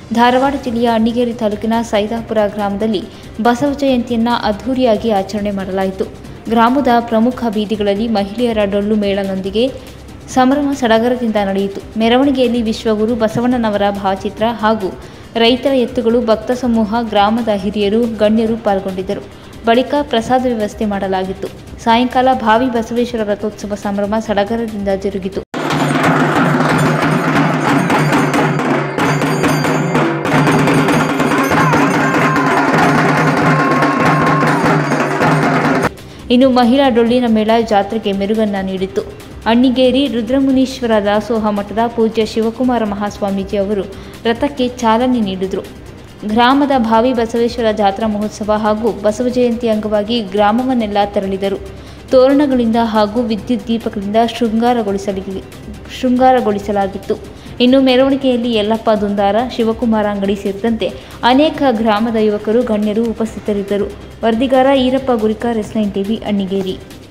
ಧಾರವಾಡ ಜಿಲ್ಲೆಯ ಅಣ್ಣಿಗೇರಿ ತಾಲೂಕಿನ ಸೈದಾಪುರ ಗ್ರಾಮದಲ್ಲಿ ಬಸವ ಜಯಂತಿಯನ್ನು ಅದ್ಧೂರಿಯಾಗಿ ಆಚರಣೆ ಮಾಡಲಾಯಿತು ಗ್ರಾಮದ ಪ್ರಮುಖ ಬೀದಿಗಳಲ್ಲಿ ಮಹಿಳೆಯರ ಡೊಳ್ಳು ಮೇಳನೊಂದಿಗೆ ಸಂಭ್ರಮ ಸಡಗರದಿಂದ ನಡೆಯಿತು ಮೆರವಣಿಗೆಯಲ್ಲಿ ವಿಶ್ವಗುರು ಬಸವಣ್ಣನವರ ಭಾವಚಿತ್ರ ಹಾಗೂ ರೈತರ ಎತ್ತುಗಳು ಭಕ್ತ ಸಮೂಹ ಗ್ರಾಮದ ಹಿರಿಯರು ಗಣ್ಯರು ಪಾಲ್ಗೊಂಡಿದ್ದರು ಬಳಿಕ ಪ್ರಸಾದ ವ್ಯವಸ್ಥೆ ಮಾಡಲಾಗಿತ್ತು ಸಾಯಂಕಾಲ ಭಾವಿ ಬಸವೇಶ್ವರ ರಥೋತ್ಸವ ಸಂಭ್ರಮ ಸಡಗರದಿಂದ ಜರುಗಿತು ಇನ್ನು ಮಹಿಳಾ ಡೊಳ್ಳಿನ ಮೇಳ ಜಾತ್ರೆಗೆ ಮೆರುಗನ್ನ ನೀಡಿತು ಅಣ್ಣಿಗೇರಿ ರುದ್ರಮುನೀಶ್ವರ ದಾಸೋಹ ಮಠದ ಪೂಜ್ಯ ಶಿವಕುಮಾರ ಮಹಾಸ್ವಾಮೀಜಿ ಅವರು ರಥಕ್ಕೆ ಚಾಲನೆ ನೀಡಿದರು ಗ್ರಾಮದ ಭಾವಿ ಬಸವೇಶ್ವರ ಜಾತ್ರಾ ಮಹೋತ್ಸವ ಹಾಗೂ ಬಸವ ಜಯಂತಿ ಅಂಗವಾಗಿ ಗ್ರಾಮವನ್ನೆಲ್ಲ ತೆರಳಿದರು ತೋರಣಗಳಿಂದ ಹಾಗೂ ವಿದ್ಯುತ್ ದೀಪಗಳಿಂದ ಶೃಂಗಾರಗೊಳಿಸಲಿ ಶೃಂಗಾರಗೊಳಿಸಲಾಗಿತ್ತು ಇನ್ನು ಮೆರವಣಿಗೆಯಲ್ಲಿ ಯಲ್ಲಪ್ಪ ದುಂದಾರ ಶಿವಕುಮಾರ ಅಂಗಡಿ ಸೇರಿದಂತೆ ಅನೇಕ ಗ್ರಾಮದ ಯುವಕರು ಗಣ್ಯರು ಉಪಸ್ಥಿತರಿದ್ದರು ವರದಿಗಾರ Eerappa Gurikar S nine TV Annigeri